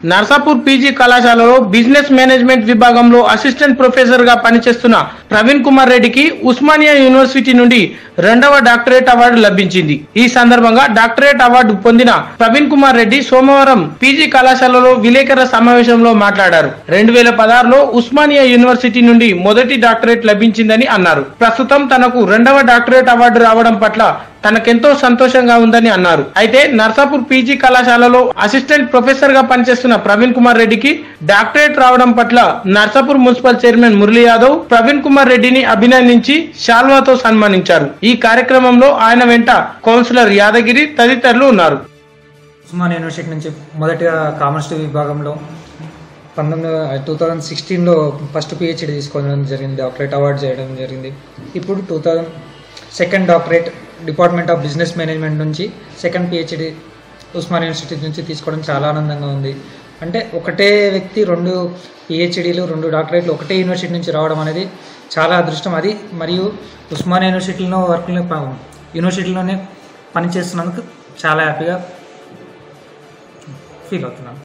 Narsapur PG కళాశాలలో business management విభాగంలో assistant professor గా పనిచేస్తున్న ప్రవీణ్ కుమార్ రెడ్డికి ఉస్మానియా యూనివర్సిటీ నుండి రెండవ డాక్టరేట్ అవార్డు లభించింది ఈ సందర్భంగా డాక్టరేట్ అవార్డు పొందిన ప్రవీణ్ కుమార్ రెడ్డి సోమవారం పీజీ కళాశాలలో విలేకరుల సమావేశంలో మాట్లాడారు రెండు వేల పదహారులో ఉస్మానియా యూనివర్సిటీ నుండి మొదటి డాక్టరేట్ లభించిందని అన్నారు ప్రస్తుతం తనకు రెండవ డాక్టరేట్ అవార్డు రావడం పట్ల తనకెంతో సంతోషంగా ఉందని అన్నారు అయితే నర్సాపూర్ పీజీ కళాశాలలో అసిస్టెంట్ ప్రొఫెసర్ గా పనిచేస్తున్న ప్రవీణ్ కుమార్ రెడ్డికి డాక్టరేట్ రావడం పట్ల నర్సాపూర్ మున్సిపల్ చైర్మన్ మురళీ యాదవ్ ప్రవీణ్ కుమార్ రెడ్డిని అభినందించి శాల్వాతో సన్మానించారు ఈ కార్యక్రమంలో ఆయన వెంట కౌన్సిలర్ యాదగిరి తదితరులు ఉన్నారు ఉస్మాన్ యూనివర్సిటీ నుంచి మొదటిగా కామర్స్ విభాగంలో పంతొమ్మిది టూ థౌజండ్ సిక్స్టీన్లో ఫస్ట్ పిహెచ్డి తీసుకోవడం జరిగింది డాక్టరేట్ అవార్డు చేయడం జరిగింది ఇప్పుడు two thousand second doctorate department of business management నుంచి సెకండ్ పిహెచ్డి ఉస్మాన్ యూనివర్సిటీ నుంచి తీసుకోవడం చాలా ఆనందంగా ఉంది అంటే ఒకటే వ్యక్తి రెండు పిహెచ్డీలు రెండు డాక్టరేట్లు ఒకటే యూనివర్సిటీ నుంచి రావడం అనేది చాలా అదృష్టం అది మరియు ఉస్మాన్ యూనివర్సిటీలో వర్క్ యూనివర్సిటీలోనే పనిచేస్తున్నందుకు చాలా హ్యాపీగా ఫీల్ అవుతున్నాను